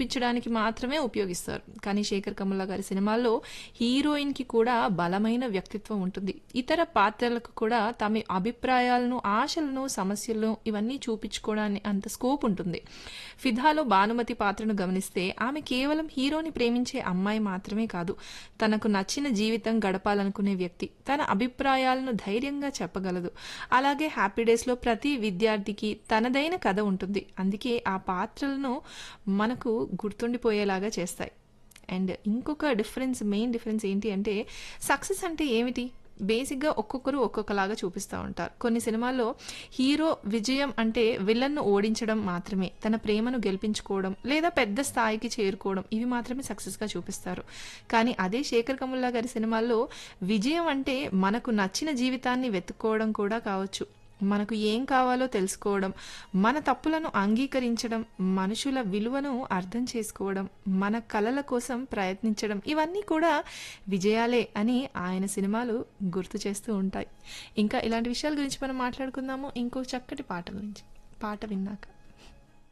చూపించడానికి మాత్రమే ఉపయోగిస్తారు కానీ శేఖర్ కమల గారి సినిమాల్లో హీరోయిన్ కి కూడా బలమైన వ్యక్తిత్వం ఉంటుంది ఇతర పాత్రలకు కూడా తమ అభిప్రాయాలను ఆశలను సమస్యలను ఇవన్నీ చూపించుకోవడానికి అంత స్కోప్ ఉంటుంది ఫిదాలో భానుమతి పాత్రను గమనిస్తే ఆమె కేవలం హీరోని ప్రేమించే అమ్మాయి మాత్రమే కాదు తనకు నచ్చిన జీవితం గడపాలనుకునే వ్యక్తి తన అభిప్రాయాలను ధైర్యంగా చెప్పగలదు అలాగే హ్యాపీ డేస్లో ప్రతి విద్యార్థికి తనదైన కథ ఉంటుంది అందుకే ఆ పాత్రలను మనకు గుర్తుండిపోయేలాగా చేస్తాయి అండ్ ఇంకొక డిఫరెన్స్ మెయిన్ డిఫరెన్స్ ఏంటి అంటే సక్సెస్ అంటే ఏమిటి బేసిక్గా ఒక్కొక్కరు ఒక్కొక్కలాగా చూపిస్తూ ఉంటారు కొన్ని సినిమాల్లో హీరో విజయం అంటే విలన్ను ఓడించడం మాత్రమే తన ప్రేమను గెలిపించుకోవడం లేదా పెద్ద స్థాయికి చేరుకోవడం ఇవి మాత్రమే సక్సెస్గా చూపిస్తారు కానీ అదే శేఖర్ కముల్లా గారి సినిమాల్లో విజయం అంటే మనకు నచ్చిన జీవితాన్ని వెతుక్కోవడం కూడా కావచ్చు మనకు ఏం కావాలో తెలుసుకోవడం మన తప్పులను అంగీకరించడం మనుషుల విలువను అర్థం చేసుకోవడం మన కలల కోసం ప్రయత్నించడం ఇవన్నీ కూడా విజయాలే అని ఆయన సినిమాలు గుర్తు చేస్తూ ఉంటాయి ఇంకా ఇలాంటి విషయాల గురించి మనం మాట్లాడుకుందాము ఇంకో చక్కటి పాట గురించి పాట విన్నాక